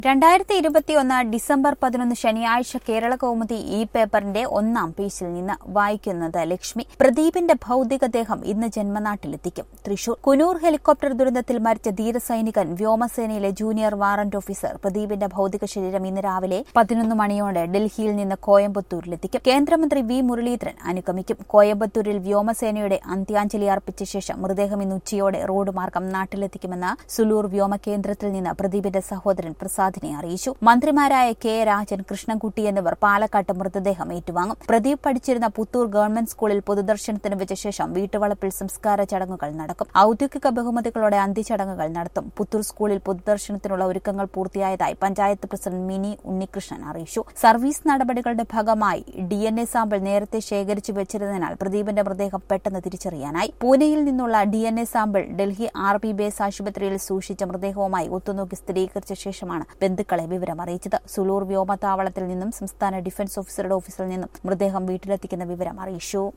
രണ്ടായിരത്തി ഇരുപത്തിയൊന്ന് ഡിസംബർ പതിനൊന്ന് ശനിയാഴ്ച കേരള കൗമുദി ഈ പേപ്പറിന്റെ ഒന്നാം പേജിൽ നിന്ന് വായിക്കുന്നത് ലക്ഷ്മി പ്രദീപിന്റെ ഭൌതികദേഹം ഇന്ന് ജന്മനാട്ടിലെത്തിക്കും തൃശൂർ കുനൂർ ഹെലികോപ്റ്റർ ദുരന്തത്തിൽ മരിച്ച ധീരസൈനികൻ വ്യോമസേനയിലെ ജൂനിയർ വാറന്റ് ഓഫീസർ പ്രദീപിന്റെ ഭൌതിക ശരീരം ഇന്ന് രാവിലെ പതിനൊന്ന് മണിയോടെ ഡൽഹിയിൽ നിന്ന് കോയമ്പത്തൂരിലെത്തിക്കും കേന്ദ്രമന്ത്രി വി മുരളീധരൻ അനുഗമിക്കും കോയമ്പത്തൂരിൽ വ്യോമസേനയുടെ അന്ത്യാഞ്ജലി അർപ്പിച്ച ശേഷം മൃതദേഹം ഇന്ന് ഉച്ചയോടെ റോഡ് മാർഗം നാട്ടിലെത്തിക്കുമെന്ന് സുലൂർ വ്യോമകേന്ദ്രത്തിൽ നിന്ന് പ്രദീപിന്റെ സഹോദരൻ പ്രസാദിനെ അറിയിച്ചു മന്ത്രിമാരായ കെ രാജൻ കൃഷ്ണൻകുട്ടി എന്നിവർ പാലക്കാട്ട് മൃതദേഹം ഏറ്റുവാങ്ങും പ്രദീപ് പഠിച്ചിരുന്ന പുത്തൂർ ഗവൺമെന്റ് സ്കൂളിൽ പൊതുദർശനത്തിന് വെച്ച ശേഷം വീട്ടുവളപ്പിൽ സംസ്കാര ചടങ്ങുകൾ നടക്കും ഔദ്യോഗിക ബഹുമതികളോടെ അന്ത്യചടങ്ങുകൾ നടത്തും പുത്തൂർ സ്കൂളിൽ പൊതുദർശനത്തിനുള്ള ഒരുക്കങ്ങൾ പൂർത്തിയായതായി പഞ്ചായത്ത് പ്രസിഡന്റ് മിനി ഉണ്ണികൃഷ്ണൻ അറിയിച്ചു സർവീസ് നടപടികളുടെ ഭാഗമായി ഡി എൻ എ സാമ്പിൾ നേരത്തെ ശേഖരിച്ചു വെച്ചിരുന്നതിനാൽ പ്രദീപിന്റെ മൃതദേഹം പെട്ടെന്ന് തിരിച്ചറിയാനായി പൂനെയിൽ നിന്നുള്ള D N A sample Delhi R B base ആശുപത്രിയിൽ സൂക്ഷിച്ച മൃതദേഹവുമായി ഒത്തുനോക്കി സ്ഥിരീകരിച്ച ശേഷമാണ് ബന്ധുക്കളെ വിവരം അറിയിച്ചത് സുലൂർ വ്യോമതാവളത്തിൽ നിന്നും സംസ്ഥാന ഡിഫൻസ് ഓഫീസറുടെ ഓഫീസിൽ നിന്നും മൃതദേഹം വീട്ടിലെത്തിക്കുന്ന വിവരം അറിയിച്ചു